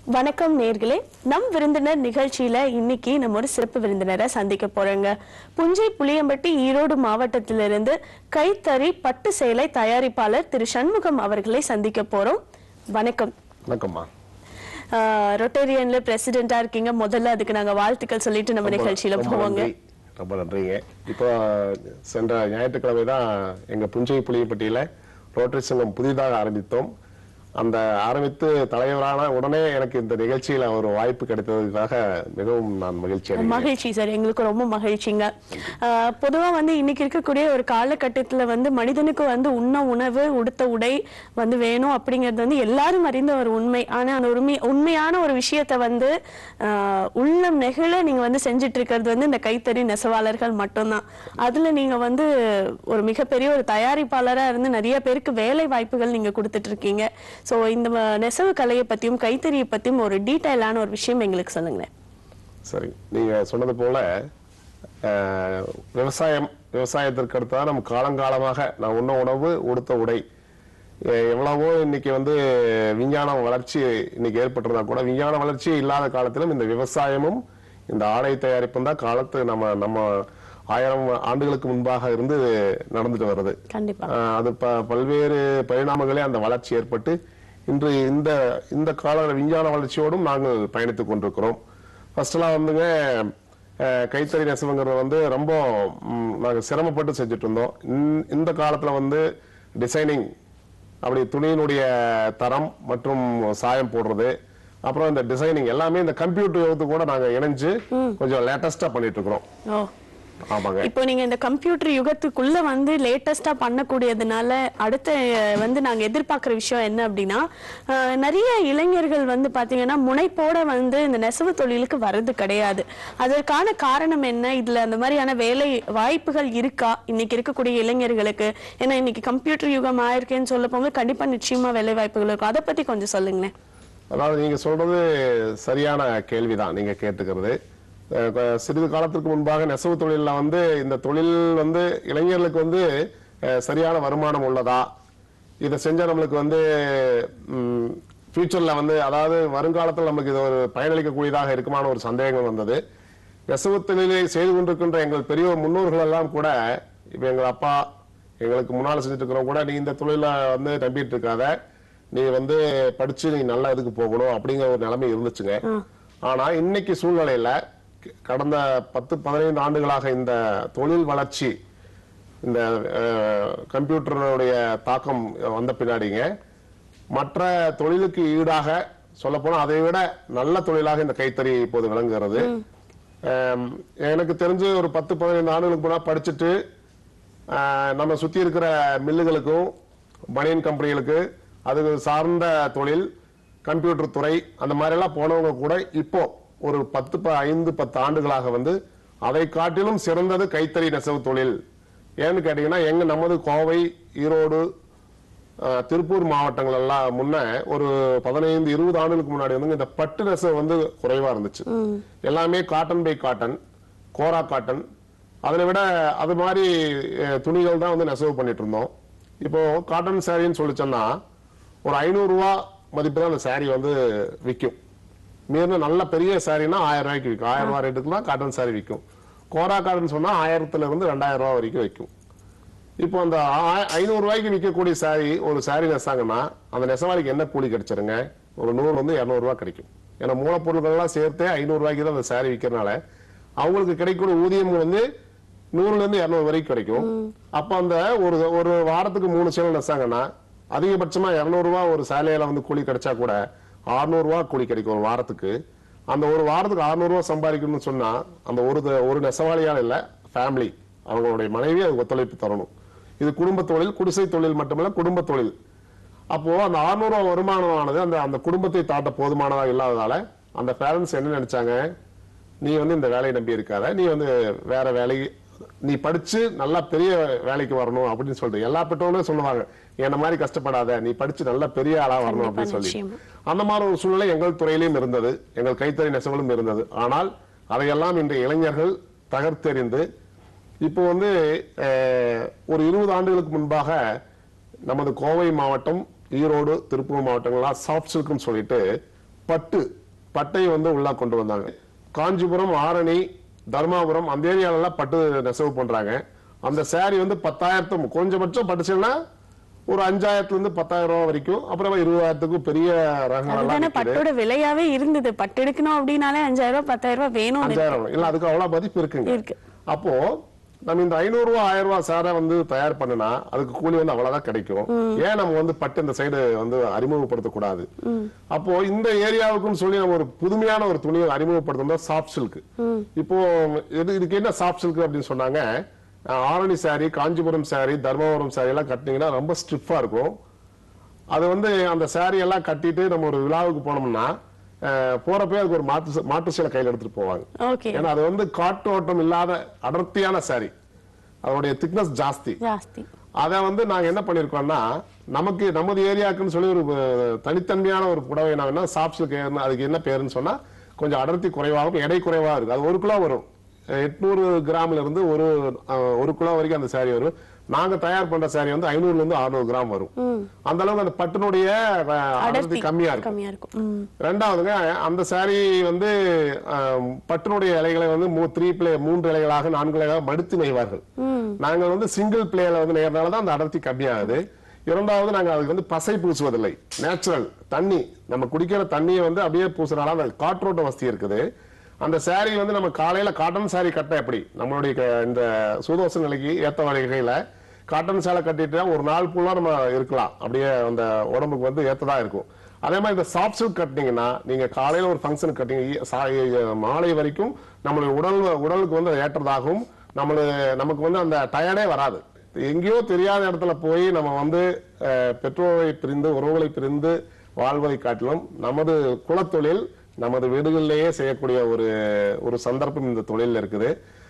வணக்கம் நேர்களே நம் விருந்தினர் நிகழ்ச்சியில இன்னைக்கு நம்ம ஒரு சிறப்பு விருந்தினரை சந்திக்க போறோங்க புஞ்சை புளியம்பட்டி ஈரோடு மாவட்டத்திலிருந்து கைத்தறி பட்டு சேலை தயாரிப்பாளர் திரு சண்முகம் அவர்களை சந்திக்க போறோம் வணக்கம் வணக்கம்மா ஆஹ், ரொட்டேரியன்ல பிரசிடென்டா இருக்கீங்க முதல்ல அதுக்கு நாங்க வாழ்த்துக்கள் சொல்லிட்டு நம்ம ரொம்ப- நிகழ்ச்சியில ரொம்ப போவோங்க நன்றி. ரொம்ப நன்றிங்க இப்போ சென்ற ஞாயிற்றுக்கிழமை தான் எங்க புஞ்சை புளியப்பட்டியில ரோட்டரி சங்கம் புதிதாக ஆரம்பித்தோம் அந்த ஆரம்பித்து தலைவரான உடனே எனக்கு இந்த நிகழ்ச்சியில ஒரு வாய்ப்பு கிடைத்ததுக்காக மிகவும் நான் மகிழ்ச்சி அடைகிறேன் மகிழ்ச்சி சார் எங்களுக்கு ரொம்ப மகிழ்ச்சிங்க ஆஹ், பொதுவா வந்து இன்னைக்கு இருக்கக்கூடிய ஒரு காலகட்டத்துல வந்து மனிதனுக்கு வந்து உண்ண உணவு உடுத்த உடை வந்து வேணும் அப்படிங்கிறது வந்து எல்லாரும் அறிந்த ஒரு உண்மை ஆனா அந்த உண்மை உண்மையான ஒரு விஷயத்த வந்து ஆஹ், உள்ளம் நெகிழ நீங்க வந்து செஞ்சுட்டு இருக்கிறது வந்து இந்த கைத்தறி நெசவாளர்கள் மட்டும்தான் அதுல நீங்க வந்து ஒரு மிகப்பெரிய ஒரு தயாரிப்பாளரா இருந்து நிறைய பேருக்கு வேலை வாய்ப்புகள் நீங்க கொடுத்துட்டு இருக்கீங்க சோ இந்த ம- நெசவு கலையை பத்தியும் கைத்தறியை பத்தியும் ஒரு டீட்டெயிலான ஒரு விஷயம் எங்களுக்கு சொல்லுங்களேன் சரி நீங்க சொன்னது போல அஹ், விவசாயம் விவசாயத்திற்கு அடுத்ததான் நம்ம காலங்காலமாக நான் உண்ண உணவு உடுத்த உடை எ- எவ்வளவோ இன்னைக்கு வந்து விஞ்ஞான வளர்ச்சி இன்னைக்கு ஏற்பட்டிருந்தா கூட விஞ்ஞான வளர்ச்சி இல்லாத காலத்திலும் இந்த விவசாயமும் இந்த ஆடை தயாரிப்பும் தான் காலத்து நம்ம நம்ம ஆயிரம் ஆண்டுகளுக்கு முன்பாக இருந்து நடந்துட்டு வருது கண்டிப்பா ஆஹ் அது ப பல்வேறு பரிணாமங்களே அந்த வளர்ச்சி ஏற்பட்டு இன்று இந்த இந்த கால விஞ்ஞான வளர்ச்சியோடும் நாங்கள் பயணித்துக் கொண்டிருக்கிறோம் ஃபர்ஸ்ட்லாம் வந்துங்க ஆஹ் கைத்தறி நெசவுங்கிறது வந்து ரொம்ப ம், நாங்க சிரமப்பட்டு செஞ்சுட்டு இருந்தோம் இந்த- இந்த காலத்துல வந்து டிசைனிங் அப்படி துணியினுடைய தரம் மற்றும் சாயம் போடுறது அப்புறம் இந்த டிசைனிங் எல்லாமே இந்த கம்ப்யூட்டர் யுகத்து கூட நாங்க இணைஞ்சு கொஞ்சம் லேட்டஸ்டா பண்ணிட்டு இருக்கிறோம் ஓ ஆமாங்க இப்போ நீங்க இந்த கம்ப்யூட்டர் யுகத்துக்குள்ள வந்து லேட்டஸ்டா பண்ணக்கூடியதுனால அடுத்த அஹ், வந்து நாங்க எதிர்பார்க்கிற விஷயம் என்ன அப்படின்னா அஹ், நிறைய இளைஞர்கள் வந்து பாத்தீங்கன்னா முனைப்போட வந்து இந்த நெசவு தொழிலுக்கு வர்றது கிடையாது அதற்கான காரணம் என்ன இதுல அந்த மாதிரியான வேலை வாய்ப்புகள் இருக்கா இன்னைக்கு இருக்கக்கூடிய இளைஞர்களுக்கு ஏன்னா இன்னைக்கு கம்ப்யூட்டர் யுகம் ஆயிருக்கேன்னு சொல்ல போகும்போது கண்டிப்பா நிச்சயமா வேலை வாய்ப்புகள் இருக்கும் அதை பத்தி கொஞ்சம் சொல்லுங்களேன் அதாவது நீங்க சொல்றது சரியான கேள்விதான் நீங்க கேட்டுக்கிறது அஹ் க- சிறிது காலத்திற்கு முன்பாக நெசவு தொழில்ல வந்து இந்த தொழில் வந்து இளைஞர்களுக்கு வந்து அஹ், சரியான வருமானம் உள்ளதா இதை செஞ்சா நம்மளுக்கு வந்து ஃபியூச்சர்ல வந்து அதாவது வருங்காலத்தில் நமக்கு இது ஒரு பயனளிக்கக்கூடியதாக இருக்குமான ஒரு சந்தேகம் வந்தது நெசவு தொழிலை செய்து கொண்டிருக்கின்ற எங்கள் பெரிய முன்னோர்கள் எல்லாம் கூட இப்ப எங்கள் அப்பா எங்களுக்கு முன்னால செஞ்சுட்டு இருக்கிறவங்க கூட நீ இந்த தொழிலை வந்து நம்பிட்டு இருக்காத நீ வந்து படிச்சு நீ நல்ல இதுக்கு போகணும் அப்படிங்கிற ஒரு நிலைமை இருந்துச்சுங்க ஆனா இன்னைக்கு சூழ்நிலையில க- கடந்த பத்து பதினைந்து ஆண்டுகளாக இந்த தொழில் வளர்ச்சி இந்த அஹ், கம்ப்யூட்டருடைய தாக்கம் வந்த பின்னாடிங்க மற்ற தொழிலுக்கு ஈடாக சொல்ல போனா அதை விட நல்ல தொழிலாக இந்த கைத்தறி இப்போது விளங்குகிறது அஹ், எனக்கு தெரிஞ்சு ஒரு பத்து பதினைந்து ஆண்டுகளுக்கு முன்னாடி படிச்சுட்டு அஹ், நம்ம சுத்தி இருக்கிற மில்லுகளுக்கும் பனியன் கம்பெனிகளுக்கு அது சார்ந்த தொழில் கம்ப்யூட்டர் துறை அந்த மாதிரி எல்லாம் போனவங்க கூட இப்போ ஒரு பத்து ப- ஐந்து பத்து ஆண்டுகளாக வந்து அதை காட்டிலும் சிறந்தது கைத்தறி நெசவு தொழில் ஏன்னு கேட்டீங்கன்னா எங்க நமது கோவை ஈரோடு அஹ், திருப்பூர் மாவட்டங்கள் எல்லாம் முன்ன ஒரு பதினைந்து இருபது ஆண்டுகளுக்கு முன்னாடி வந்து இந்த பட்டு நெசவு வந்து குறைவா இருந்துச்சு எல்லாமே காட்டன் பை காட்டன் கோரா காட்டன் அதை விட அது மாதிரி அஹ், துணிகள் தான் வந்து நெசவு பண்ணிட்டு இருந்தோம் இப்போ காட்டன் சாரின்னு சொல்லிச்சோன்னா ஒரு ஐநூறு ரூபா மதிப்பு தான் அந்த சாரி வந்து விற்கும் மீறின நல்ல பெரிய சாரினா ஆயிரம் ரூபாய்க்கு விற்கும் ஆயிரம் ரூபாய் ரேட்டுக்கு தான் காட்டன் சாரி விற்கும் கோரா காட்டன் சொன்னா ஆயிரத்துல இருந்து ரெண்டாயிரம் ரூபாய் வரைக்கும் விற்கும் இப்போ அந்த ஆ- ஐநூறு ரூபாய்க்கு விற்கக்கூடிய சாரி ஒரு சாரி நெசாங்கன்னா அந்த நெசவாளிக்கு என்ன கூலி கிடைச்சிருங்க ஒரு நூறு வந்து இருநூறு ரூபாய் கிடைக்கும் ஏன்னா மூலப்பொருட்கள்லாம் சேர்த்தே ஐநூறு ரூபாய்க்கு தான் அந்த சாரி விற்கிறனால அவங்களுக்கு கிடைக்கக்கூடிய ஊதியம் வந்து நூறுல இருந்து இருநூறு வரைக்கும் கிடைக்கும் அப்ப அந்த ஒரு ஒரு வாரத்துக்கு மூணு சேலை நெசாங்கன்னா அதிகபட்சமா இருநூறு ரூபாய் ஒரு சேலையில வந்து கூலி கிடைச்சா கூட 600 ரூபாய் கூலி கிடைக்கும் ஒரு வாரத்துக்கு அந்த ஒரு வாரத்துக்கு 600 ரூபாய் சம்பாதிக்கணும்னு சொன்னா அந்த ஒரு த- ஒரு நெசவாளியால் இல்ல ஃபேமிலி அவங்களுடைய மனைவி அதுக்கு ஒத்துழைப்பு தரணும் இது குடும்ப தொழில் குடிசை தொழில் மட்டுமல்ல குடும்ப தொழில் அப்போ அந்த 600 ரூபாய் வருமானமானது அந்த அந்த குடும்பத்தை தாட்ட போதுமானதா இல்லாததால அந்த பேரண்ட்ஸ் என்ன நினைச்சாங்க நீ வந்து இந்த வேலையை நம்பி இருக்காத நீ வந்து வேற வேலை நீ படிச்சு நல்லா பெரிய வேலைக்கு வரணும் அப்படின்னு சொல்லிட்டு எல்லா பெற்றோர்களும் சொல்லுவாங்க என்ன மாதிரி கஷ்டப்படாத நீ படிச்சு நல்லா பெரிய ஆளா வரணும் அப்படின்னு சொல்லி நிச்சயமா. அந்த மாதிரி ஒரு சூழ்நிலை எங்கள் துறையிலும் இருந்தது எங்கள் கைத்தறி நெசவிலும் இருந்தது ஆனால் அதையெல்லாம் இன்றைய இளைஞர்கள் தகர்த்தெறிந்து இப்போ வந்து அஹ், ஒரு இருபது ஆண்டுகளுக்கு முன்பாக நமது கோவை மாவட்டம் ஈரோடு திருப்பூர் மாவட்டங்கள்லாம் சாஃப்ட் சில்க்னு சொல்லிட்டு பட்டு பட்டை வந்து உள்ள கொண்டு வந்தாங்க காஞ்சிபுரம் ஆரணி தர்மாபுரம் அந்த ஏரியாலெல்லாம் பட்டு நெசவு பண்றாங்க அந்த saree வந்து பத்தாயிரத்து கொஞ்சபட்சம் பட்டுச்சுன்னா ஒரு அஞ்சாயிரத்துல இருந்து பத்தாயிரம் ரூபாய் வரைக்கும் அப்புறமா இருபதாயிரத்துக்கும் பெரிய ரகங்கள் எல்லாம் அதுதானே விக்குது. பட்டோட விலையாவே இருந்தது பட்டு எடுக்கணும் அப்படின்னாலே அஞ்சாயிரம் ரூபாய் பத்தாயிரம் ரூபாய் வேணும் அஞ்சாயிரம் இல்ல அதுக்கு அவ்வளவு மதிப்பு இருக்குங்க இருக்கு அப்போ நம்ம இந்த ஐநூறு ரூபாய் ஆயிரம் ரூபாய் சாரை வந்து தயார் பண்ணுனா அதுக்கு கூலி வந்து அவ்வளவுதான் கிடைக்கும் ஏன் நம்ம வந்து பட்டு இந்த சைடு வந்து அறிமுகப்படுத்த கூடாது அப்போ இந்த ஏரியாவுக்குன்னு சொல்லி நம்ம ஒரு புதுமையான ஒரு துணியை அறிமுகப்படுத்தணும் சாஃப்ட் சில்க் இப்போ இது இதுக்கு என்ன சாஃப்ட் சில்க் அப்படின்னு சொன்னாங்க அஹ் Arani saree Kanchipuram saree Dharmapuram saree எல்லாம் கட்டினீங்கன்னா ரொம்ப ஸ்டிஃபா இருக்கும் அது வந்து அந்த saree எல்லாம் கட்டிட்டு நம்ம ஒரு விழாவுக்கு போனோம்னா அஹ் போறப்பவே அதுக்கு ஒரு மாட்டு ச- மாட்டு சேலை கையில எடுத்துட்டு போவாங்க ஓகே ஏன்னா அது வந்து காற்றோட்டம் இல்லாத அடர்த்தியான saree அதோடைய திக்னஸ் ஜாஸ்தி ஜாஸ்தி அதை வந்து நாங்க என்ன பண்ணிருக்கோம்னா நமக்கு நமது ஏரியாக்குன்னு சொல்லி ஒரு அஹ், தனித்தன்மையான ஒரு புடவை என்ன சாப்ஸ் அதுக்கு என்ன பேருன்னு சொன்னா கொஞ்சம் அடர்த்தி குறைவாகவும் எடை குறைவா இருக்கு அது ஒரு கிலோ வரும் எட்நூறு கிராம்ல இருந்து ஒரு அஹ், ஒரு கிலோ வரைக்கும் அந்த saree வரும் நாங்க தயார் பண்ற saree வந்து ஐநூறுல இருந்து அறுநூறு கிராம் வரும் அந்த அளவுக்கு அந்த பட்டினுடைய அஹ், அடர்த்தி அடர்த்தி கம்மியா இருக்கும் கம்மியா இருக்கும் ம். ரெண்டாவதுங்க அந்த saree வந்து ஆம், பட்டினுடைய இலைகளை வந்து த்ரீ பிளே மூன்று இலைகளாக நான்கு இலைகளாக மடித்து நெய்வார்கள் நாங்கள் வந்து சிங்கிள் பிளேல வந்து நெய்யறதுனால தான் அந்த அடர்த்தி கம்மியாகுது இரண்டாவது நாங்க அதுக்கு வந்து பசை பூசுவதில்லை நேச்சுரல் தண்ணி நம்ம குடிக்கிற தண்ணியை வந்து அப்படியே பூசுறனால அந்த காற்றோட்ட வசதி இருக்குது அந்த saree வந்து நம்ம காலையில காட்டன் saree கட்ட எப்படி நம்மளுடைய க- இந்த சூதோச நிலைக்கு ஏத்த வகையில காட்டன் சேலை கட்டிட்டு ஒரு நாள் ஃபுல்லா நம்ம இருக்கலாம் அப்படியே அந்த உடம்புக்கு வந்து ஏத்ததா இருக்கும் அதே மாதிரி இந்த சாஃப்ட் சில்க் கட்டினீங்கன்னா நீங்க காலையில ஒரு ஃபங்க்ஷன் கட்டிங்க ஈ- சா- ஈ- மாலை வரைக்கும் நம்மளுடைய உடல் உடலுக்கு வந்து அது ஏற்றதாகவும் நம்மளு நமக்கு வந்து அந்த டயர்டே வராது எங்கேயோ தெரியாத இடத்துல போய் நம்ம வந்து அஹ், பெற்றோரை பிரிந்து உறவுகளை பிரிந்து வாழ்வதை காட்டிலும் நமது குலத்தொழில் நமது வீடுகளிலேயே செய்யக்கூடிய ஒரு ஒரு சந்தர்ப்பம் இந்த தொழில் இருக்குது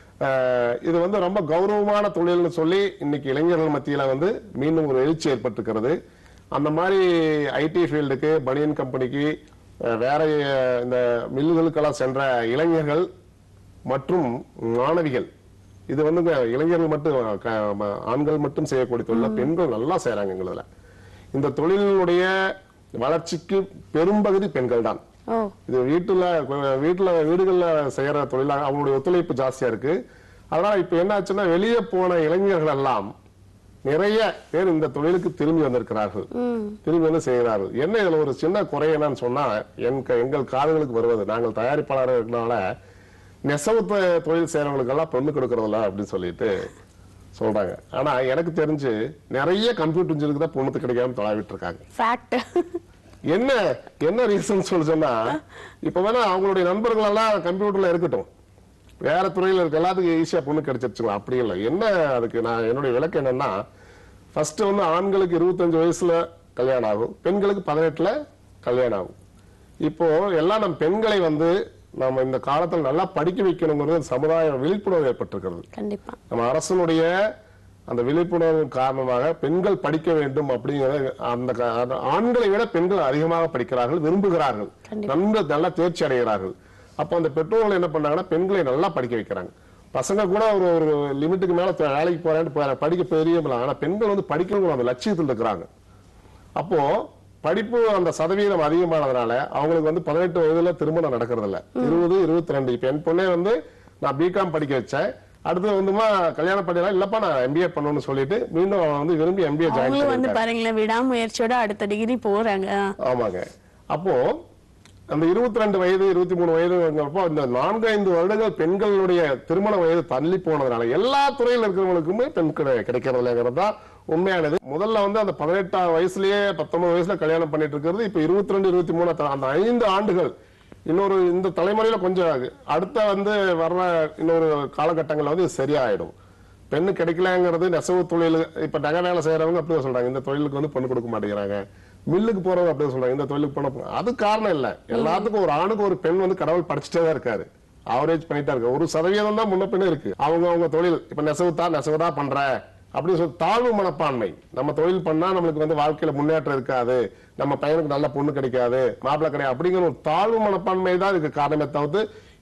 அஹ், இது வந்து ரொம்ப கௌரவமான தொழில்னு சொல்லி இன்னைக்கு இளைஞர்கள் மத்தியில வந்து மீண்டும் ஒரு எழுச்சி ஏற்பட்டிருக்கிறது அந்த மாதிரி ஐடி ஃபீல்டுக்கு பனியன் கம்பெனிக்கு அஹ், வேற அஹ், இந்த மில்லுகளுக்கெல்லாம் சென்ற இளைஞர்கள் மற்றும் மாணவிகள் இது வந்து இந்த இளைஞர்கள் மட்டும் க- ம- ஆண்கள் மட்டும் செய்யக்கூடிய தொழில பெண்கள் நல்லா செய்யறாங்க எங்களதுல இந்த தொழிலினுடைய வளர்ச்சிக்கு பெரும்பகுதி பெண்கள் தான் ஓ இது வீட்டுல வீட்டுல வீடுகள்ல செய்யற தொழிலாக அவங்களுடைய ஒத்துழைப்பு ஜாஸ்தியா இருக்கு அதனால இப்ப என்ன ஆச்சுன்னா வெளியே போன இளைஞர்கள் எல்லாம் நிறைய பேர் இந்த தொழிலுக்கு திரும்பி வந்திருக்கிறார்கள் திரும்பி வந்து செய்கிறார்கள் என்ன இதுல ஒரு சின்ன குறை என்னன்னு சொன்னா எங்க எங்கள் காதுகளுக்கு வருவது நாங்கள் தயாரிப்பாளர் இருக்கனால நெசவு தொ- தொழில் செய்யறவங்களுக்கெல்லாம் பொண்ணு கொடுக்கறதில்ல அப்படின்னு சொல்லிட்டு சொல்றாங்க ஆனா எனக்கு தெரிஞ்சு நிறைய கம்ப்யூட்டர் இன்ஜினுக்கு தான் பொண்ணு கிடைக்காம தொலைவிட்டு இருக்காங்க ஃபேக்ட் என்ன என்ன ரீசன் சொல்லி சொன்னா இப்ப வேணா அவங்களுடைய நண்பர்கள் எல்லாம் கம்ப்யூட்டர்ல இருக்கட்டும் வேற துறையில இருக்க எல்லாத்துக்கும் ஈஸியா பொண்ணு கிடைச்சிருச்சுங்களா அப்படி இல்லை என்ன அதுக்கு நான் என்னுடைய விளக்கம் என்னன்னா ஃபர்ஸ்ட் வந்து ஆண்களுக்கு இருபத்தஞ்சு வயசுல கல்யாணம் ஆகும் பெண்களுக்கு பதினெட்டுல கல்யாணம் ஆகும் இப்போ எல்லாம் நம் பெண்களை வந்து நம்ம இந்த காலத்துல நல்லா படிக்க வைக்கணுங்கிறது சமுதாய விழிப்புணர்வு ஏற்பட்டிருக்கிறது கண்டிப்பா நம்ம அரசனுடைய அந்த விழிப்புணர்வு காரணமாக பெண்கள் படிக்க வேண்டும் அப்படிங்கிற அந்த க- அந்த ஆண்களை விட பெண்கள் அதிகமாக படிக்கிறார்கள் விரும்புகிறார்கள் நன்கு நல்லா தேர்ச்சி அடைகிறார்கள் அப்போ அந்த பெற்றோர்கள் என்ன பண்ணாங்கன்னா பெண்களை நல்லா படிக்க வைக்கிறாங்க பசங்க கூட ஒரு ஒரு லிமிட்டுக்கு மேல த- வேலைக்கு போறேன்னு போறாங்க. படிக்க பெரிய ஆனா பெண்கள் வந்து படிக்கணும் அந்த லட்சியத்தில் இருக்கிறாங்க அப்போ படிப்பு அந்த சதவீதம் அதிகமானதுனால அவங்களுக்கு வந்து பதினெட்டு வயதுல திருமணம் நடக்கிறது இல்ல இருபது இருபத்தி ரெண்டு இப்ப என் பொண்ணே வந்து நான் பிகாம் படிக்க வச்சேன் அடுத்து வந்துமா கல்யாணம் பண்ணிடலாம் இல்லப்பா நான் எம்பிஏ பண்ணணும்னு சொல்லிட்டு மீண்டும் அவன் வந்து விரும்பி எம்பிஏ ஜாயின் அவங்களும் வந்து பண்ணிருக்காங்க பாருங்களேன் விடாமுயற்சியோட அடுத்த டிகிரி போறாங்க ஆ. ஆமாங்க அப்போ அந்த இருபத்தி ரெண்டு வயது இருபத்தி மூணு வயதுங்கிறப்போ இந்த நான்கு ஐந்து வருடங்கள் பெண்களுடைய திருமண வயது தள்ளி போனதுனால எல்லா துறையில் இருக்கிறவங்களுக்குமே பெண் கிடை- கிடைக்கிறது இல்லைங்கிறது தான் உண்மையானது முதல்ல வந்து அந்த பதினெட்டாம் வயசுலயே பத்தொன்பது வயசுல கல்யாணம் பண்ணிட்டு இருக்கிறது இப்ப இருபத்தி ரெண்டு இருபத்தி மூணு அந்த ஐந்து ஆண்டுகள் இன்னொரு இந்த தலைமுறையில கொஞ்சம் அடுத்த வந்து வர்ற இன்னொரு காலகட்டங்கள்ல வந்து இது சரியாயிடும் பெண்ணு கிடைக்கலங்கிறது நெசவு தொழில் இப்ப நகை வேலை செய்யறவங்க அப்படிதான் சொல்றாங்க இந்த தொழிலுக்கு வந்து பொண்ணு கொடுக்க மாட்டேங்கிறாங்க மில்லுக்கு போறவங்க அப்படியே சொல்றாங்க இந்த தொழிலுக்கு போன அது காரணம் இல்ல எல்லாத்துக்கும் ஒரு ஆணுக்கு ஒரு பெண் வந்து கடவுள் படிச்சுட்டே தான் இருக்காரு ஆவரேஜ் பண்ணிட்டா இருக்கு ஒரு சதவீதம் தான் முன்ன பின்ன இருக்கு அவங்க அவங்க தொழில் இப்ப நெசவு தான் நெசவு தான் பண்ற அப்படின்னு சொல்லி தாழ்வு மனப்பான்மை நம்ம தொழில் பண்ணா நம்மளுக்கு வந்து வாழ்க்கையில முன்னேற்றம் இருக்காது நம்ம பையனுக்கு நல்ல பொண்ணு கிடைக்காது மாப்பிள்ளை கிடையாது அப்படிங்கிற ஒரு தாழ்வு மனப்பான்மை தான் இதுக்கு காரணமே தவிர்த்து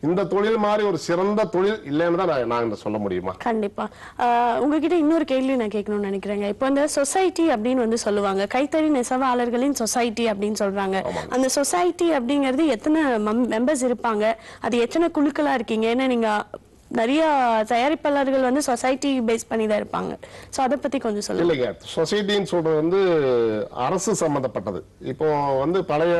இந்த தொழில் மாதிரி ஒரு சிறந்த தொழில் இல்லைன்னு தான் நான் நான் சொல்ல முடியுமா கண்டிப்பா ஆஹ் உங்ககிட்ட இன்னொரு கேள்வி நான் கேட்கணும்னு நினைக்கிறேங்க இப்போ இந்த சொசைட்டி அப்படின்னு வந்து சொல்லுவாங்க கைத்தறி நெசவாளர்களின் சொசைட்டி அப்படின்னு சொல்றாங்க அந்த சொசைட்டி அப்படிங்கிறது எத்தனை மெம்பர்ஸ் இருப்பாங்க அது எத்தனை குழுக்களா இருக்கீங்க ஏன்னா நீங்க நிறைய தயாரிப்பாளர்கள் வந்து சொசைட்டி பேஸ் பண்ணி தான் இருப்பாங்க சோ அதை பத்தி கொஞ்சம் சொல்லுங்க இல்லைங்க சொசைட்டின்னு சொல்றது வந்து அரசு சம்பந்தப்பட்டது இப்போ வந்து பழைய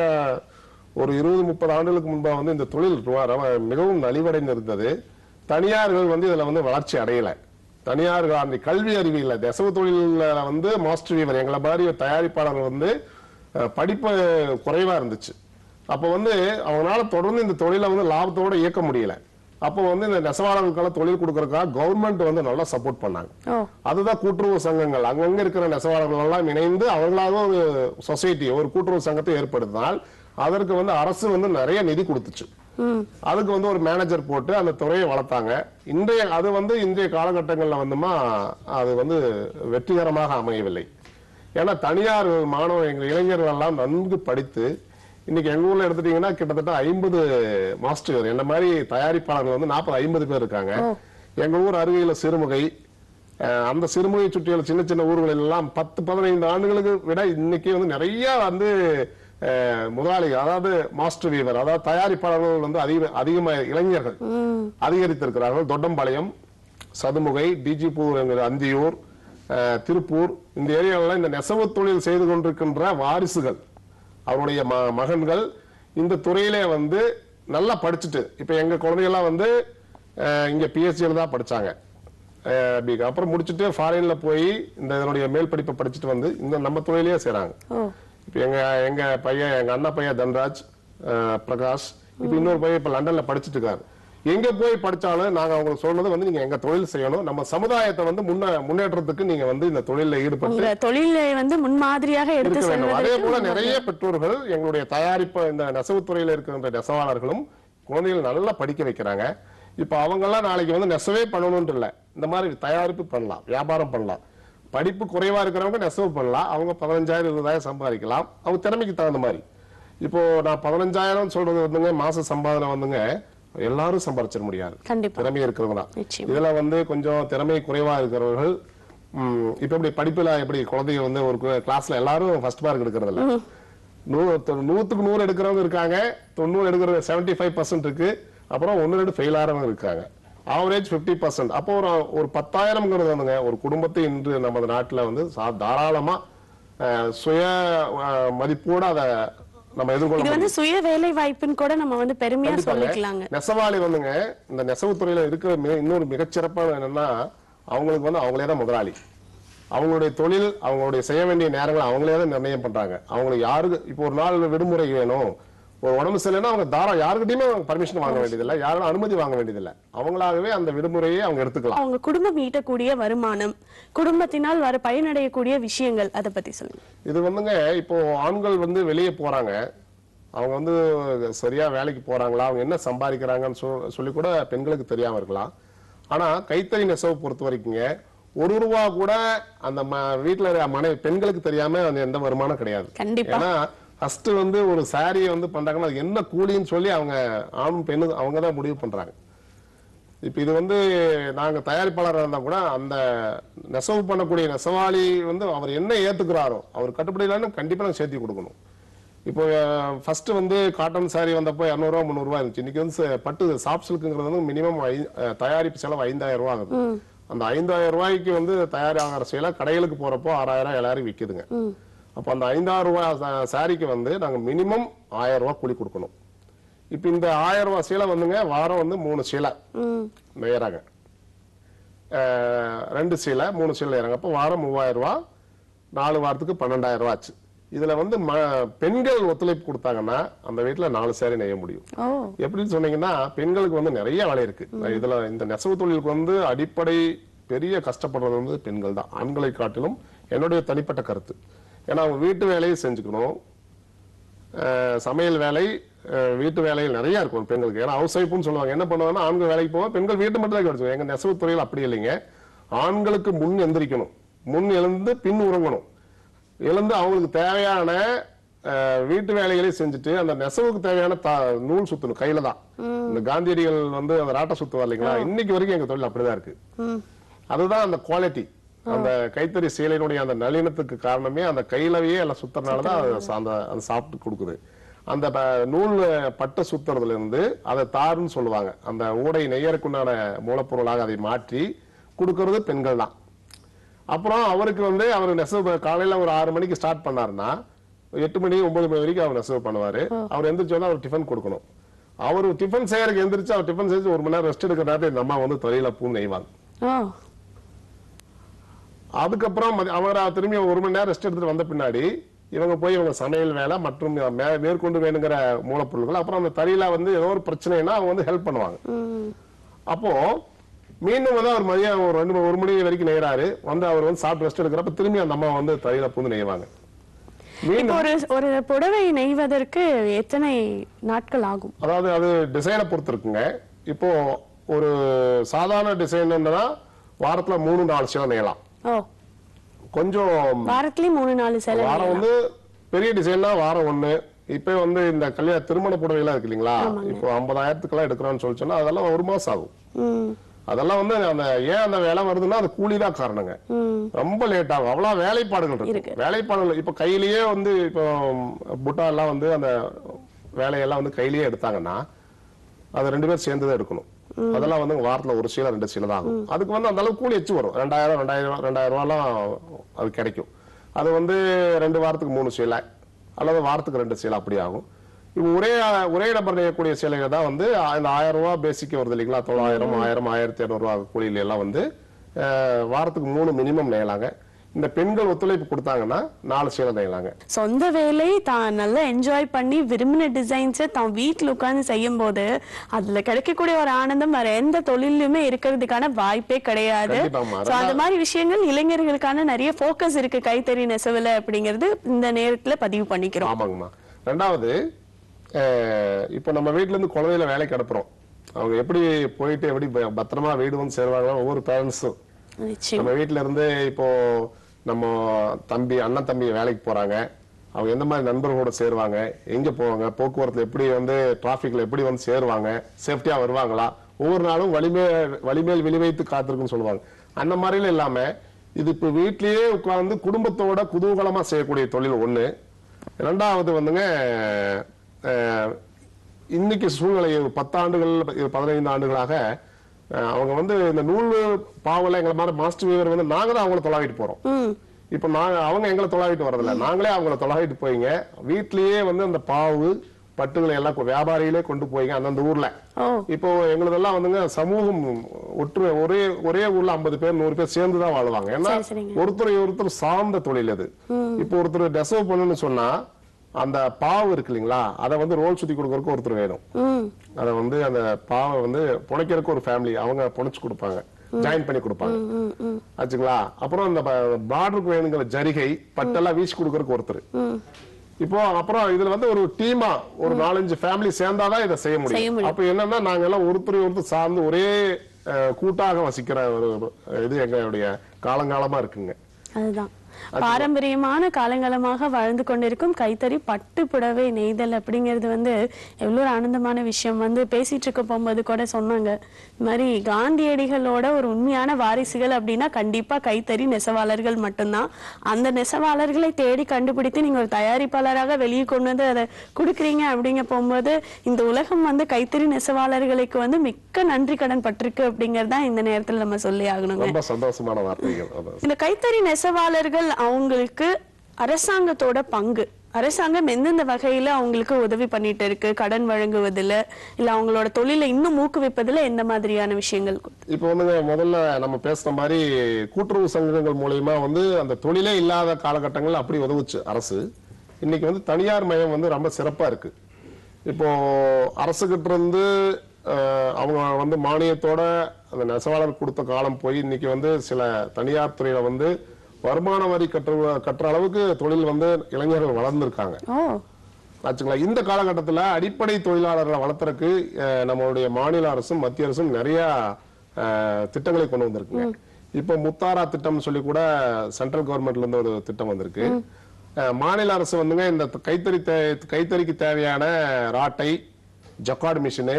ஒரு இருபது முப்பது ஆண்டுகளுக்கு முன்பா வந்து இந்த தொழில் ரொம்ப- ரொம்ப மிகவும் நலிவடைந்து இருந்தது தனியார்கள் வந்து இதுல வந்து வளர்ச்சி அடையல தனியார்கள் அந்த கல்வி அறிவு இல்ல நெசவு தொழில வந்து மாஸ்டர் வீவர் எங்களை மாதிரி தயாரிப்பாளர்கள் வந்து அஹ், படிப்பு குறைவா இருந்துச்சு அப்போ வந்து அவங்களால தொடர்ந்து இந்த தொழிலை வந்து லாபத்தோட இயக்க முடியல அப்போ வந்து இந்த நெசவாளர்களுக்கெல்லாம் தொழில் கொடுக்கறதுக்காக கவர்மெண்ட் வந்து நல்லா சப்போர்ட் பண்ணாங்க ஓ அதுதான் கூட்டுறவு சங்கங்கள் அங்கங்க இருக்கிற நெசவாளர்கள் எல்லாம் இணைந்து அவங்களாக ஒரு சொசைட்டி ஒரு கூட்டுறவு சங்கத்தை ஏற்படுத்தினால் அதற்கு வந்து அரசு வந்து நிறைய நிதி கொடுத்துச்சு ம் அதுக்கு வந்து ஒரு மேனேஜர் போட்டு அந்த துறையை வளர்த்தாங்க இன்றைய அது வந்து இன்றைய காலகட்டங்கள்ல வந்துமா அது வந்து வெற்றிகரமாக அமையவில்லை ஏன்னா தனியார் மாணவ எங்க இளைஞர்கள் எல்லாம் நன்கு படித்து இன்னைக்கு எங்க ஊர்ல எடுத்துட்டீங்கன்னா கிட்டத்தட்ட ஐம்பது மாஸ்டர் என்ன மாதிரி தயாரிப்பாளர்கள் வந்து நாற்பது ஐம்பது பேர் இருக்காங்க எங்க ஊர் அருகையில சிறுமுகை அஹ், அந்த சிறுமுகை சுற்றியுள்ள சின்ன சின்ன ஊர்களில் எல்லாம் பத்து பதினைந்து ஆண்டுகளுக்கு விட இன்னைக்கு வந்து நிறைய வந்து அஹ், முதலாளிகள் அதாவது மாஸ்டர் வீவர் அதாவது தயாரிப்பாளர்கள் வந்து அதிக அதிகமாக இளைஞர்கள் அதிகரித்திருக்கிறார்கள் தொட்டம்பாளையம் சதுமுகை டிஜிபூர் என்கிற அந்தியூர் அஹ், திருப்பூர் இந்த ஏரியாவில் இந்த நெசவு தொழில் செய்து கொண்டிருக்கின்ற வாரிசுகள் அவருடைய ம- மகன்கள் இந்த துறையிலே வந்து நல்லா படிச்சுட்டு இப்ப எங்க குழந்தைகள்லாம் வந்து அஹ், இங்க பிஎஸ்சியில் தான் படிச்சாங்க அஹ், BCom. அப்புறம் முடிச்சுட்டு ஃபாரின்ல போய் இந்த இதனுடைய மேல் படிப்பை படிச்சுட்டு வந்து இந்த நம்ம தொழிலே செய்றாங்க ஓ இப்ப எங்க எங்க பையன் எங்க அண்ணா பையன் தன்ராஜ் அஹ், பிரகாஷ் இப்ப இன்னொரு பையன் இப்ப லண்டன்ல படிச்சுட்டு இருக்காரு எங்க போய் படிச்சாலும் நாங்க அவங்களுக்கு சொல்றது வந்து நீங்க எங்க தொழில் செய்யணும் நம்ம சமுதாயத்தை வந்து முன்ன முன்னேற்றத்துக்கு நீங்க வந்து இந்த தொழில ஈடுபட்டு உங்க தொழிலை வந்து முன்மாதிரியாக எடுத்து இருக்க வேண்டும் அதே போல செல்வதற்கு நிறைய பெற்றோர்கள் எங்களுடைய தயாரிப்பு இந்த நெசவுத்துறையில இருக்கின்ற நெசவாளர்களும் குழந்தைகள் நல்லா படிக்க வைக்கிறாங்க இப்ப அவங்க எல்லாம் நாளைக்கு வந்து நெசவே பண்ணணும்னு இல்ல இந்த மாதிரி தயாரிப்பு பண்ணலாம் வியாபாரம் பண்ணலாம் படிப்பு குறைவா இருக்கிறவங்க நெசவு பண்ணலாம் அவங்க பதினஞ்சாயிரம் இருபதாயிரம் சம்பாதிக்கலாம் அவங்க திறமைக்கு தகுந்த மாதிரி இப்போ நான் பதினஞ்சாயிரம் சொல்றது வந்துங்க மாச சம்பாதனை வந்துங்க எல்லாரும் சம்பாதிச்சிட முடியாது கண்டிப்பா திறமை இருக்கிறவங்க தான் நிச்சயம் இதுல வந்து கொஞ்சம் திறமை குறைவா இருக்கிறவர்கள் ம், இப்ப எப்படி படிப்புல எப்படி குழந்தைங்க வந்து ஒரு கிளாஸ்ல எல்லாரும் ஃபர்ஸ்ட் மார்க் எடுக்கிறது இல்ல நூ- தொ- நூத்துக்கு நூறு எடுக்கிறவங்க இருக்காங்க தொண்ணூறு எடுக்கிறது செவன்டி ஃபைவ் பர்சன்ட் இருக்கு அப்புறம் ஒன்னு ரெண்டு ஃபெயில் ஆகிறவங்க இருக்காங்க ஆவரேஜ் 50% பர்சன்ட் அப்போ ஒரு ஒரு பத்தாயிரம்ங்கிறது வந்துங்க ஒரு குடும்பத்தை இன்று நமது நாட்டுல வந்து சா- தாராளமா அஹ், சுய அஹ், மதிப்போட அதை நம்ம எதிர்கொள்ள இது வந்து சுய வேலை வாய்ப்புன்னு கூட நம்ம வந்து பெருமையா கண்டிப்பாங்க. சொல்லிக்கலாங்க நெசவாளி வந்துங்க இந்த நெசவு துறையில இருக்கிற மி- இன்னொரு மிகச்சிறப்பான என்னன்னா அவங்களுக்கு வந்து அவங்களே தான் முதலாளி அவங்களுடைய தொழில் அவங்களுடைய செய்ய வேண்டிய நேரங்களை அவங்களே தான் நிர்ணயம் பண்றாங்க அவங்களுக்கு யாருக்கு இப்போ ஒரு நாள் விடுமுறை வேணும் ஒரு உடம்பு சரியில்லைன்னா அவங்க தாரா யாருக்கிட்டையுமே பர்மிஷன் வாங்க வேண்டியதில்லை யாரும் அனுமதி வாங்க வேண்டியதில்லை அவங்களாகவே அந்த விடுமுறையை அவங்க எடுத்துக்கலாம் அவங்க குடும்பம் ஈட்டக்கூடிய வருமானம் குடும்பத்தினால் வர பயனடையக்கூடிய விஷயங்கள் அதை பத்தி சொல்லுங்க இது வந்துங்க இப்போ ஆண்கள் வந்து வெளியே போறாங்க அவங்க வந்து சரியா வேலைக்கு போறாங்களா அவங்க என்ன சம்பாதிக்கிறாங்கன்னு சொ- சொல்லி கூட பெண்களுக்கு தெரியாம இருக்கலாம் ஆனா கைத்தறி நெசவு பொறுத்த வரைக்குங்க ஒரு ரூபா கூட அந்த ம- வீட்டுல இருக்க மனைவி பெண்களுக்கு தெரியாம அந்த எந்த வருமானம் கிடையாது கண்டிப்பா ஏன்னா ஃபர்ஸ்ட் வந்து ஒரு சாரியை வந்து பண்றாங்கன்னா அது என்ன கூலின்னு சொல்லி அவங்க ஆணும் பெண்ணும் அவங்க தான் முடிவு பண்றாங்க இப்ப இது வந்து நாங்க தயாரிப்பாளராக இருந்தா கூட அந்த நெசவு பண்ணக்கூடிய நெசவாளி வந்து அவர் என்ன ஏத்துக்கிறாரோ அவர் கட்டுப்படியிலான்னு கண்டிப்பா நாங்க சேர்த்து கொடுக்கணும் இப்போ ஃபர்ஸ்ட் வந்து காட்டன் saree வந்தப்போ இரநூறுவா முந்நூறுவா இருந்துச்சு இன்னைக்கு வந்து ச- பட்டு சாஃப்ட் சில்க்குங்கிறது வந்து மினிமம் தயாரிப்பு செலவு ஐந்தாயிரம் ரூபா ஆகுது அந்த ஐந்தாயிரம் ரூபாய்க்கு வந்து தயாராகிற சேலை கடைகளுக்கு போறப்போ ஆறாயிரம் ஏழாயிரம் விக்குதுங்க அப்போ அந்த ஐந்தாயிரம் ரூபாய் சாரிக்கு வந்து நாங்க மினிமம் ஆயிரம் ரூபாய் கூலி கொடுக்கணும் இப்போ இந்த ஆயிரம் ரூபாய் சீலை வந்துங்க வாரம் வந்து மூணு சீலை ம் நெய்யறாங்க அஹ் ரெண்டு சீலை மூணு சீலை நெய்யறாங்க அப்போ வாரம் மூவாயிரம் ரூபாய் நாலு வாரத்துக்கு பன்னெண்டாயிரம் ரூபாய் ஆச்சு இதுல வந்து ம- பெண்கள் ஒத்துழைப்பு கொடுத்தாங்கன்னா அந்த வீட்டுல நாலு சேலை நெய்ய முடியும் ஓ எப்படின்னு சொன்னீங்கன்னா பெண்களுக்கு வந்து நிறைய வேலை இருக்கு இதுல இந்த நெசவு தொழிலுக்கு வந்து அடிப்படை பெரிய கஷ்டப்படுறது வந்து பெண்கள் தான் ஆண்களை காட்டிலும் என்னுடைய தனிப்பட்ட கருத்து ஏன்னா அவங்க வீட்டு வேலையை செஞ்சுக்கணும் அஹ் சமையல் வேலை அஹ் வீட்டு வேலைகள் நிறைய இருக்கும் பெண்களுக்கு ஏன்னா ஹவுஸ் ஒய்ஃப்னு சொல்லுவாங்க என்ன பண்ணுவாங்கன்னா ஆண்கள் வேலைக்கு போவோம் பெண்கள் வீட்டு மட்டும் தான் கிடைச்சு எங்க நெசவு துறையில் அப்படி இல்லைங்க ஆண்களுக்கு முன் எந்திரிக்கணும் முன் எழுந்து பின் உறங்கணும் எழுந்து அவங்களுக்கு தேவையான அஹ், வீட்டு வேலைகளையும் செஞ்சுட்டு அந்த நெசவுக்கு தேவையான தா- நூல் சுத்தணும் கையில தான் இந்த காந்தியடிகள் வந்து அந்த ராட்டை சுத்துவார் இல்லைங்களா இன்னைக்கு வரைக்கும் எங்க தொழில் அப்படிதான் இருக்கு ம் அதுதான் அந்த குவாலிட்டி அந்த கைத்தறி சேலையினுடைய அந்த நளினத்துக்கு காரணமே அந்த கையிலவே எல்லாம் சுத்துறதுனாலதான் அது சா- அந்த அந்த சாப்பிட்டு கொடுக்குது அந்த ப- நூல் பட்டு சுத்துறதுல இருந்து அதை தாருன்னு சொல்லுவாங்க அந்த ஊடை நெய்யறக்குண்டான மூலப்பொருளாக அதை மாற்றி கொடுக்கறது பெண்கள் தான் அப்புறம் அவருக்கு வந்து அவர் நெசவு காலையில ஒரு ஆறு மணிக்கு ஸ்டார்ட் பண்ணாருன்னா எட்டு மணி ஒன்பது மணி வரைக்கும் அவர் நெசவு பண்ணுவாரு அவர் எந்திரிச்சு வந்து அவர் டிஃபன் கொடுக்கணும் அவர் டிஃபன் செய்யறதுக்கு எந்திரிச்சு அவர் டிஃபன் செஞ்சு ஒரு மணி நேரம் ரெஸ்ட் எடுக்கிற நேரத்தில் இந்த அம்மா வந்து தொழில பூ நெய்வாங்க ஓ அதுக்கப்புறம் மதி- அவர் திரும்பி ஒரு மணி நேரம் ரெஸ்ட் எடுத்துட்டு வந்த பின்னாடி இவங்க போய் இவங்க சமையல் வேலை மற்றும் மே- மேற்கொண்டு வேணுங்கிற மூலப்பொருட்கள் அப்புறம் அந்த தறியில வந்து ஏதோ ஒரு பிரச்சனைனா அவங்க வந்து ஹெல்ப் பண்ணுவாங்க ம் அப்போ மீண்டும் வந்து அவர் மதியம் ஒரு ரெண்டு மணி- ஒரு மணி வரைக்கும் நெய்யறாரு வந்து அவர் வந்து சாப்பிட்டு ரெஸ்ட் எடுக்கிறப்ப திரும்பி அந்த அம்மா வந்து தறியில பூந்து நெய்வாங்க இப்போ மீண்டும் ஒரு ஒரு புடவை நெய்வதற்கு எத்தனை நாட்கள் ஆகும் அதாவது அது டிசைனை பொறுத்து இருக்குங்க இப்போ ஒரு சாதாரண டிசைன்னா வாரத்துல மூணு நாலு சேலை நெய்யலாம் ஓ கொஞ்சம் வாரத்துலயும் மூணு நாலு சேலை வாரம் வந்து பெரிய டிசைன்னா வாரம் ஒண்ணு இப்ப வந்து இந்த கல்யாண திருமண புடவை எல்லாம் இருக்கு இல்லைங்களா இப்போ ஐம்பதாயிரத்துக்கெல்லாம் எடுக்கிறோம்னு சொல்லி சொன்னா அதெல்லாம் ஒரு மாசம் ஆகும் ம் அதெல்லாம் வந்து அந்த ஏன் அந்த வேலை வருதுன்னா அது கூலி தான் காரணங்க ம் ரொம்ப லேட் ஆகும் அவ்வளவு வேலைப்பாடுகள் இருக்கு வேலைப்பாடுகள் இப்ப கையிலேயே வந்து இப்போ புட்டா எல்லாம் வந்து அந்த வேலையெல்லாம் வந்து கையிலேயே எடுத்தாங்கன்னா அது ரெண்டு பேரும் சேர்ந்து தான் எடுக்கணும் அதெல்லாம் வந்து வாரத்துல ஒரு சீலை ரெண்டு சீலை தான் ஆகும் அதுக்கு வந்து அந்த அளவுக்கு கூலி எச்சு வரும் ரெண்டாயிரம் ரெண்டாயிரம் ரெண்டாயிரம் ரூபாய்லாம் அது கிடைக்கும் அது வந்து ரெண்டு வாரத்துக்கு மூணு சீலை அல்லது வாரத்துக்கு ரெண்டு சீலை அப்படி ஆகும் இப்போ ஒரே ஒரே நபர் நெய்யக்கூடிய சேலைகள் தான் வந்து இந்த ஆயிரம் ரூபாய் பேசிக் வருது இல்லைங்களா தொள்ளாயிரம் ஆயிரம் ஆயிரத்தி இரநூறுவா கூலியில எல்லாம் வந்து அஹ், வாரத்துக்கு மூணு மினிமம் நெய்யலாங்க இந்த பெண்கள் ஒத்துழைப்பு கொடுத்தாங்கன்னா நாலு சேலை நெய்யலாங்க சொந்த வேலை தான் நல்லா என்ஜாய் பண்ணி விரும்பின டிசைன்ஸை தான் வீட்டில் உட்கார்ந்து செய்யும் போது அதுல கிடைக்கக்கூடிய ஒரு ஆனந்தம் வேற எந்த தொழிலுமே இருக்கிறதுக்கான வாய்ப்பே கிடையாது கண்டிப்பாம்மா. So, அந்த மாதிரி விஷயங்கள் இளைஞர்களுக்கான நிறைய ஃபோக்கஸ் இருக்கு கைத்தறி நெசவுல அப்படிங்கிறது இந்த நேரத்துல பதிவு பண்ணிக்கிறோம் ஆமாங்கம்மா ரெண்டாவது அஹ், இப்போ நம்ம வீட்ல இருந்து குழந்தையில வேலைக்கு அனுப்புறோம் அவங்க எப்படி போயிட்டு எப்படி ப- பத்திரமா வீடு வந்து சேருவாங்களோ ஒவ்வொரு பேரண்ட்ஸும் நிச்சயம் நம்ம வீட்ல இருந்து இப்போ நம்ம தம்பி அண்ணன் தம்பி வேலைக்கு போறாங்க அவங்க எந்த மாதிரி நண்பர்களோட சேருவாங்க எங்க போவாங்க போக்குவரத்துல எப்படி வந்து டிராபிக்ல எப்படி வந்து சேருவாங்க சேஃப்டியா வருவாங்களா ஒவ்வொரு நாளும் வலிமே வலிமேல் விழிவைத்து காத்திருக்குன்னு சொல்லுவாங்க அந்த மாதிரில இல்லாம இது இப்ப வீட்லயே உட்கார்ந்து குடும்பத்தோட குதூகலமா செய்யக்கூடிய தொழில் ஒண்ணு ரெண்டாவது வந்துங்க அஹ், இன்னைக்கு சூழ்நிலை பத்து ஆண்டுகள் பதினைந்து ஆண்டுகளாக அஹ், அவங்க வந்து இந்த நூல் பாவல எங்களை மாதிரி மாஸ்டர் வீவர் வந்து நாங்க தான் அவங்கள தொலாவிட்டு போறோம் ம் இப்ப நாங்க அவங்க எங்களை தொலாவிட்டு வரதில்ல நாங்களே அவங்கள தொலாவிட்டு போயிங்க வீட்லயே வந்து அந்த பாவு பட்டுகளை எல்லாம் கொ- வியாபாரிகளே கொண்டு போயிங்க அந்தந்த ஊர்ல ஓ இப்போ எங்களதெல்லாம் வந்துங்க சமூகம் ஒற்று ஒரே ஒரே ஊர்ல ஐம்பது பேர் நூறு பேர் சேர்ந்து தான் வாழ்வாங்க ஏன்னா சரி, சரிங்க. ஒருத்தரை ஒருத்தர் சார்ந்த தொழில் அது இப்போ ஒருத்தர் நெசவு பண்ணணும்னு சொன்னா அந்த பாவு இருக்கு இல்லைங்களா அதை வந்து ரோல் சுத்தி கொடுக்கறதுக்கு ஒருத்தர் வேணும் ம் அதை வந்து அந்த பாவை வந்து புனைக்கிறதுக்கு ஒரு ஃபேமிலி அவங்க புனைச்சு கொடுப்பாங்க ஜாயின் பண்ணி கொடுப்பாங்க ம் ம் ஆச்சுங்களா அப்புறம் இந்த பார்டருக்கு வேணுங்கிற ஜரிகை பட்டெல்லாம் வீசி கொடுக்கறதுக்கு ஒருத்தர் ம் இப்போ அப்புறம் இதுல வந்து ஒரு டீமா ஒரு நாலஞ்சு ஃபேமிலி சேர்ந்தாதான் இதை செய்ய செய்ய முடியும் முடியும். அப்ப என்னன்னா நாங்க எல்லாம் ஒருத்தர் ஒருத்தர் சார்ந்து ஒரே அஹ், கூட்டாக வசிக்கிற ஒரு ஒரு இது எங்களுடைய காலங்காலமா இருக்குங்க அதுதான் பாரம்பரியமான காலங்காலமாக வாழ்ந்து கொண்டிருக்கும் கைத்தறி பட்டு புடவை நெய்தல் அப்படிங்கிறது வந்து எவ்வளோ ஒரு ஆனந்தமான விஷயம் வந்து பேசிட்டு இருக்க போகும்போது கூட சொன்னாங்க இந்த மாதிரி காந்தியடிகளோட ஒரு உண்மையான வாரிசுகள் அப்படின்னா கண்டிப்பா கைத்தறி நெசவாளர்கள் மட்டும்தான் அந்த நெசவாளர்களை தேடி கண்டுபிடித்து நீங்க ஒரு தயாரிப்பாளராக வெளியே கொண்டு வந்து அதை கொடுக்குறீங்க அப்படிங்க போகும்போது இந்த உலகம் வந்து கைத்தறி நெசவாளர்களுக்கு வந்து மிக்க நன்றி கடன் பட்டிருக்கு அப்படிங்கறது தான் இந்த நேரத்துல நம்ம சொல்லி ஆகணுங்க ரொம்ப சந்தோஷமான வார்த்தைகள் அதான். இந்த கைத்தறி நெசவாளர்கள் அவங்களுக்கு அரசாங்கத்தோட பங்கு அரசாங்கம் எந்தெந்த வகையில அவங்களுக்கு உதவி பண்ணிட்டு இருக்கு கடன் வழங்குவதில் இல்ல அவங்களோட தொழிலை இன்னும் ஊக்குவிப்பதுல எந்த மாதிரியான விஷயங்கள் இப்போ வந்துங்க முதல்ல நம்ம பேசுன மாதிரி கூட்டுறவு சங்கங்கள் மூலியமா வந்து அந்த தொழிலே இல்லாத காலகட்டங்கள்ல அப்படி உதவுச்சு அரசு இன்னைக்கு வந்து தனியார் மயம் வந்து ரொம்ப சிறப்பா இருக்கு இப்போ அரசுகிட்ட இருந்து அஹ், அவங்க வந்து மானியத்தோட அந்த நெசவாளர் கொடுத்த காலம் போய் இன்னைக்கு வந்து சில தனியார் துறையில வந்து வருமான வரி கட்டுற கட்டுற அளவுக்கு தொழில் வந்து இளைஞர்கள் வளர்ந்துருக்காங்க ஓ ஆச்சுங்களா இந்த காலகட்டத்தில் அடிப்படை தொழிலாளர்களை வளர்த்துறதுக்கு அஹ், நம்மளுடைய மாநில அரசும் மத்திய அரசும் நிறைய அஹ், திட்டங்களை கொண்டு வந்திருக்குங்க இப்போ முத்தாரா திட்டம்னு சொல்லி கூட சென்ட்ரல் கவர்மெண்ட்ல இருந்து ஒரு திட்டம் வந்திருக்கு அஹ், மாநில அரசு வந்துங்க இந்த கைத்தறி தே- கைத்தறிக்கு தேவையான ராட்டை ஜக்கார்டு மிஷினு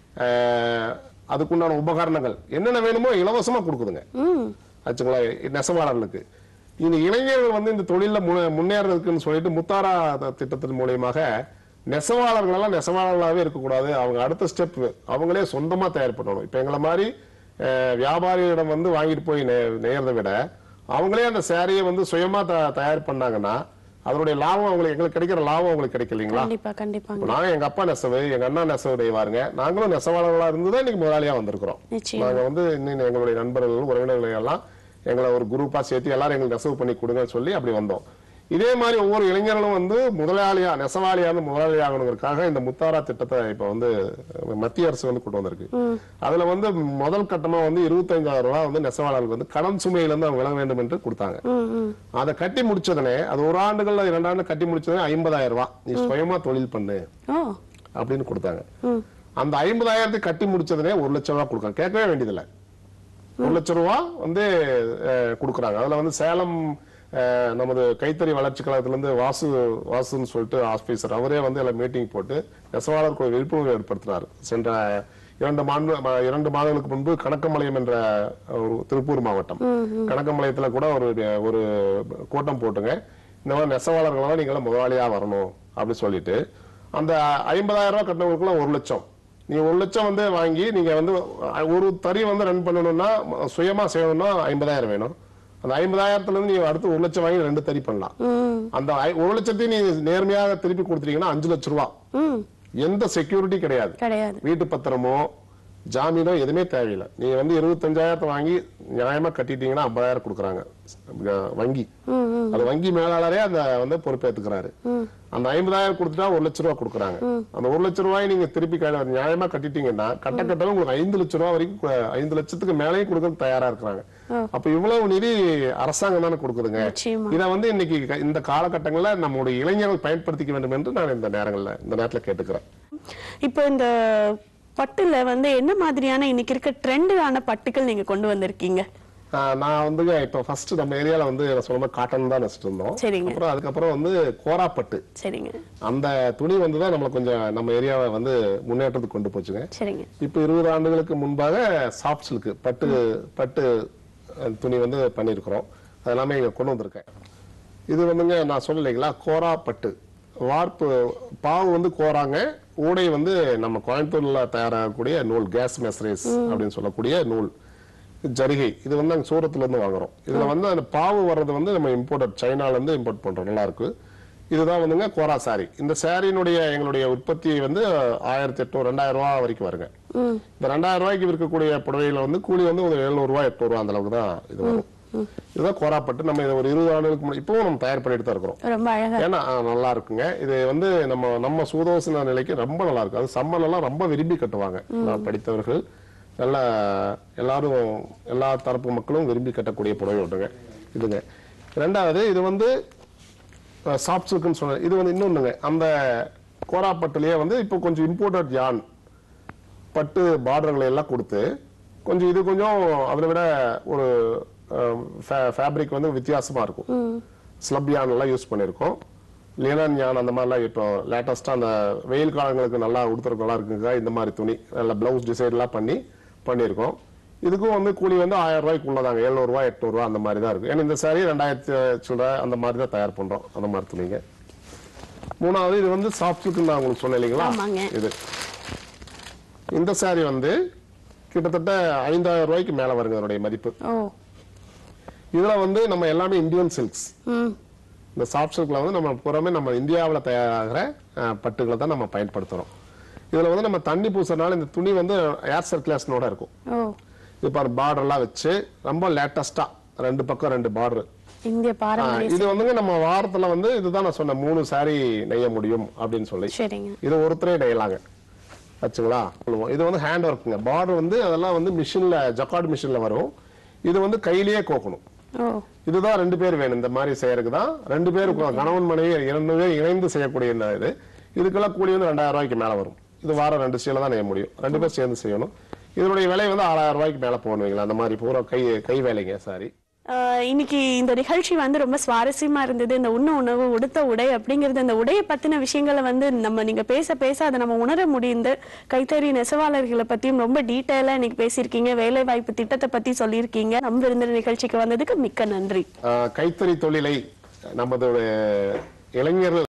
அதுக்குண்டான உபகரணங்கள் என்னென்ன வேணுமோ இலவசமா கொடுக்குதுங்க ம் ஆச்சுங்களா நெசவாளர்களுக்கு இந்த இளைஞர்கள் வந்து இந்த தொழில முன்னே- முன்னேறதுக்குன்னு சொல்லிட்டு முத்தாரா த- திட்டத்தின் மூலியமாக நெசவாளர்கள் எல்லாம் நெசவாளர்களாகவே இருக்கக்கூடாது அவங்க அடுத்த ஸ்டெப் அவங்களே சொந்தமா தயார் பண்ணணும் இப்ப எங்களை மாதிரி அஹ், வியாபாரியிடம் வந்து வாங்கிட்டு போய் நெ- நெய்யறதை விட அவங்களே அந்த சேரையை வந்து சுயமா த- தயார் பண்ணாங்கன்னா அதனுடைய லாபம் அவங்களுக்கு எங்களுக்கு கிடைக்கிற லாபம் அவங்களுக்கு கிடைக்கும் இல்லைங்களா கண்டிப்பா கண்டிப்பாங்க இப்ப நான் எங்க அப்பா நெசவு எங்க அண்ணா நெசவு நெய்வாருங்க நாங்களும் நெசவாளர்களா இருந்துதான் இன்னைக்கு முதலாளியா வந்திருக்கிறோம் நிச்சயம் நாங்க வந்து இன்னும் எங்களுடைய நண்பர்கள் உறவினர்கள் எல்லாம் எங்களை ஒரு குரூப்பா சேர்த்து எல்லாரும் எங்களுக்கு நெசவு பண்ணி கொடுங்கன்னு சொல்லி அப்படி வந்தோம் இதே மாதிரி ஒவ்வொரு இளைஞர்களும் வந்து முதலாளியா நெசவாளியான முதலாளி ஆகணுங்கிறதுக்காக இந்த முத்தாரா திட்டத்தை இப்ப வந்து மத்திய அரசு வந்து கொண்டு வந்திருக்கு அதுல வந்து முதல் கட்டமா வந்து இருபத்தஞ்சாயிரம் ரூபாய் வந்து நெசவாளர்களுக்கு வந்து கடன் சுமையில இருந்து அவங்க விலக வேண்டும் என்று கொடுத்தாங்க ம் ம் அதை கட்டி முடிச்சதுனே அது ஒரு ஆண்டுகள்ல இரண்டு ஆண்டு கட்டி முடிச்சதுனே ஐம்பதாயிரம் ரூபாய் நீ சுயமா தொழில் பண்ணு ஓ அப்படின்னு கொடுத்தாங்க ம் அந்த ஐம்பதாயிரத்தை கட்டி முடிச்சதுனே ஒரு லட்சம் ரூபாய் கொடுக்காங்க கேட்கவே வேண்டியதில்லை ஒரு லட்சம் ரூபாய் வந்து அஹ், கொடுக்குறாங்க அதுல வந்து சேலம் அஹ், நமது கைத்தறி வளர்ச்சி கழகத்துல இருந்து வாசு வாசுன்னு சொல்லிட்டு ஆபீசர் அவரே வந்து எல்லாம் மீட்டிங் போட்டு நெசவாளருக்கு ஒரு விழிப்புணர்வு ஏற்படுத்தினார் சென்ற இரண்டு மாண்டு ம- இரண்டு மாதங்களுக்கு முன்பு கணக்கம்பாளையம் என்ற ஒரு திருப்பூர் மாவட்டம் கணக்கம்பாளையத்துல கூட ஒரு ஒரு கூட்டம் போட்டுங்க இந்த மாதிரி நெசவாளர்களெல்லாம் நீங்க எல்லாம் முதலாளியா வரணும் அப்படின்னு சொல்லிட்டு அந்த ஐம்பதாயிரம் ரூபாய் கட்டினவங்களுக்குள்ள ஒரு லட்சம் நீங்க ஒரு லட்சம் வந்து வாங்கி நீங்க வந்து அஹ், ஒரு தறி வந்து ரன் பண்ணணும்னா ம- சுயமா செய்யணும்னா ஐம்பதாயிரம் வேணும் அந்த ஐம்பதாயிரத்துல இருந்து நீங்க அடுத்து ஒரு லட்சம் வாங்கி ரெண்டு தறி பண்ணலாம் ம் அந்த ஐ- ஒரு லட்சத்தையும் நீங்க நேர்மையாக திருப்பி கொடுத்துட்டீங்கன்னா அஞ்சு லட்சம் ரூபா ம் எந்த செக்யூரிட்டி கிடையாது கிடையாது வீட்டு பத்திரமோ ஜாமீனோ எதுவுமே தேவையில்லை நீங்க வந்து இருபத்தஞ்சாயிரத்தை வாங்கி நியாயமா கட்டிட்டீங்கன்னா ஐம்பதாயிரம் கொடுக்குறாங்க அஹ் வங்கி ம் ம் அது வங்கி மேலாளரே அந்த வந்து பொறுப்பேத்துக்கிறாரு அந்த ஐம்பதாயிரம் கொடுத்துட்டா ஒரு லட்ச ரூபா கொடுக்குறாங்க அந்த ஒரு லட்ச ரூபாய் நீங்க திருப்பி கையில நியாயமா கட்டிட்டீங்கன்னா கட்ட கட்டவே உங்களுக்கு ஐந்து லட்ச ரூபாய் வரைக்கும் கு- ஐந்து லட்சத்துக்கு மேலேயும் கொடுக்க தயாரா இருக்கிறாங்க அப்ப இவ்வளவு நிதி அரசாங்கம் தானே கொடுக்குதுங்க நிச்சயமா இத வந்து இன்னைக்கு க- இந்த காலகட்டங்கள்ல நம்முடைய இளைஞர்கள் பயன்படுத்திக்க வேண்டும் என்று நான் இந்த நேரங்கள்ல இந்த நேரத்துல கேட்டுக்கிறேன் இப்போ இந்த பட்டுல வந்து என்ன மாதிரியான இன்னைக்கு இருக்க ட்ரெண்டான பட்டுகள் நீங்க கொண்டு வந்திருக்கீங்க ஆஹ் நான் வந்துங்க இப்ப ஃபர்ஸ்ட் நம்ம ஏரியால வந்து நான் சொன்ன மாதிரி காட்டன் தான் நெசிட்டு இருந்தோம் சரிங்க. அப்புறம் அதுக்கப்புறம் வந்து கோராப்பட்டு சரிங்க அந்த துணி வந்து தான் நம்மள கொஞ்சம் நம்ம ஏரியாவை வந்து முன்னேற்றத்துக்கு கொண்டு போச்சுங்க சரிங்க இப்போ இருபது ஆண்டுகளுக்கு முன்பாக சாஃப்ட் சில்க் பட்டு பட்டு அஹ், துணி வந்து பண்ணியிருக்கிறோம் அது எல்லாமே இங்க கொண்டு வந்திருக்கேன் இது வந்துங்க நான் சொல்லலைங்களா கோரா பட்டு வார்ப்பு பாவு வந்து கோராங்க ஊடை வந்து நம்ம கோயம்புத்தூர்ல தயாராகக்கூடிய நூல் கேஸ் மெசரேஸ் அப்படின்னு சொல்லக்கூடிய நூல் ஜரிகை இது வந்து நாங்க சூரத்துல இருந்து வாங்குறோம் இதுல வந்து அந்த பாவு வர்றது வந்து நம்ம இம்போர்ட் சைனால இருந்து இம்போர்ட் பண்றோம் நல்லா இருக்கு இதுதான் வந்துங்க கோரா சாரி இந்த சாரியினுடைய எங்களுடைய உற்பத்தி வந்து ஆயிரத்தி எட்நூறு ரெண்டாயிரம் ரூபாய் வரைக்கும் வருங்க ம் இந்த ரெண்டாயிரம் ரூபாய்க்கு விற்கக்கூடிய புடவையில வந்து கூலி வந்து ஒரு எழுநூறு ரூபாய் எட்நூறு ரூபாய் அந்த அளவுக்கு தான் இது வரும் இதுதான் கோராப்பட்டு நம்ம இதை ஒரு இருபது ஆண்டுகளுக்கு முன்னாடி இப்பவும் நம்ம தயார் பண்ணிட்டு தான் இருக்கிறோம் ரொம்ப அழகா ஏன்னா ஆ, நல்லா இருக்குங்க இது வந்து நம்ம நம்ம சூதோசன நிலைக்கு ரொம்ப நல்லா இருக்கு அது சம்மன் எல்லாம் ரொம்ப விரும்பி கட்டுவாங்க நான் படித்தவர்கள் நல்ல எல்லாரும் எல்லா தரப்பு மக்களும் விரும்பி கட்டக்கூடிய புடவை ஒன்றுங்க இதுங்க ரெண்டாவது இது வந்து சாஃப்ட் சில்க்னு சொன்ன இது வந்து இன்னொன்னுங்க அந்த கோராப்பட்டுலயே வந்து இப்போ கொஞ்சம் இம்போர்ட்டட் யான் பட்டு பார்டர்களை எல்லாம் கொடுத்து கொஞ்சம் இது கொஞ்சம் அதை விட ஒரு ஃபேப்ரிக் வந்து வித்தியாசமா இருக்கும் ஸ்லப் யான் எல்லாம் யூஸ் பண்ணியிருக்கோம் லினன் யான் அந்த மாதிரிலாம் இப்போ லேட்டஸ்டா அந்த வெயில் காலங்களுக்கு நல்லா உடுத்துறதுக்கு நல்லா இருக்குங்க இந்த மாதிரி துணி நல்ல பிளவுஸ் டிசைன்லாம் பண்ணி பண்ணியிருக்கோம் இதுக்கும் வந்து கூலி வந்து ஆயிரம் ரூபாய்க்கு உள்ளதாங்க எழுநூறு ரூபாய் எட்நூறு ரூபாய் அந்த மாதிரி தான் இருக்கு ஏன்னா இந்த சாரி ரெண்டாயிரத்தி சில்லற அந்த மாதிரி தான் தயார் பண்றோம் அந்த மாதிரி துணிங்க மூணாவது இது வந்து சாஃப்ட் சில்க் நான் உங்களுக்கு சொன்னேன் இல்லைங்களா ஆமாங்க. இது இந்த சாரி வந்து கிட்டத்தட்ட ஐந்தாயிரம் ரூபாய்க்கு மேல வருங்க அதனுடைய மதிப்பு ஓ இதுல வந்து நம்ம எல்லாமே இந்தியன் சில்க்ஸ் ம் இந்த சாஃப்ட் சில்க்ல வந்து நம்ம புறமே நம்ம இந்தியாவுல தயாராகிற அஹ், பட்டுகளை தான் நம்ம பயன்படுத்துறோம் இதுல வந்து நம்ம தண்ணி பூசுறதுனால இந்த துணி வந்து ஏர் சர்க்குலேஷனோட இருக்கும் ஓ இது பாரு பார்டர்லாம் வச்சு ரொம்ப லேட்டஸ்டா ரெண்டு பக்கம் ரெண்டு பார்டர் இந்திய பாரம்பரிய இது வந்துங்க நம்ம வாரத்துல வந்து இதுதான் நான் சொன்ன மூணு சாரி நெய்ய முடியும் அப்படின்னு சொல்லி சரிங்க இது ஒருத்தரே நெய்யலாங்க ஆச்சுங்களா சொல்லுவோம் இது வந்து ஹேண்ட் ஒர்க்குங்க பார்டர் வந்து அதெல்லாம் வந்து மிஷின்ல ஜக்கார்டு மிஷின்ல வரும் இது வந்து கையிலேயே கோக்கணும் ஓ இதுதான் ரெண்டு பேர் வேணும் இந்த மாதிரி செய்யறதுக்கு தான் ரெண்டு பேர் கணவன் மனைவி இரண்டு பேர் இணைந்து செய்யக்கூடிய இந்த இது இதுக்கெல்லாம் கூலி வந்து ரெண்டாயிரம் ரூபாய்க்கு மேல வரும் இது வாரம் ரெண்டு சீல தான் நெய்ய முடியும் ரெண்டு பேர் சேர்ந்து செய்யணும் இதனுடைய விலை வந்து ஆறாயிரம் ரூபாய்க்கு மேல போகணுங்களா அந்த மாதிரி பூரா கை கை வேலைங்க சாரி ஆஹ் இன்னைக்கு இந்த நிகழ்ச்சி வந்து ரொம்ப சுவாரஸ்யமா இருந்தது இந்த உண்ண உணவு உடுத்த உடை அப்படிங்கிறது அந்த உடையை பத்தின விஷயங்களை வந்து நம்ம நீங்க பேச பேச அதை நம்ம உணர முடியுது கைத்தறி நெசவாளர்களை பத்தியும் ரொம்ப டீட்டெயிலா இன்னைக்கு பேசியிருக்கீங்க வேலை வாய்ப்பு திட்டத்தை பத்தி சொல்லியிருக்கீங்க நம்ம விருந்தினர் நிகழ்ச்சிக்கு வந்ததுக்கு மிக்க நன்றி ஆஹ் கைத்தறி தொழிலை நமது இளைஞர்கள்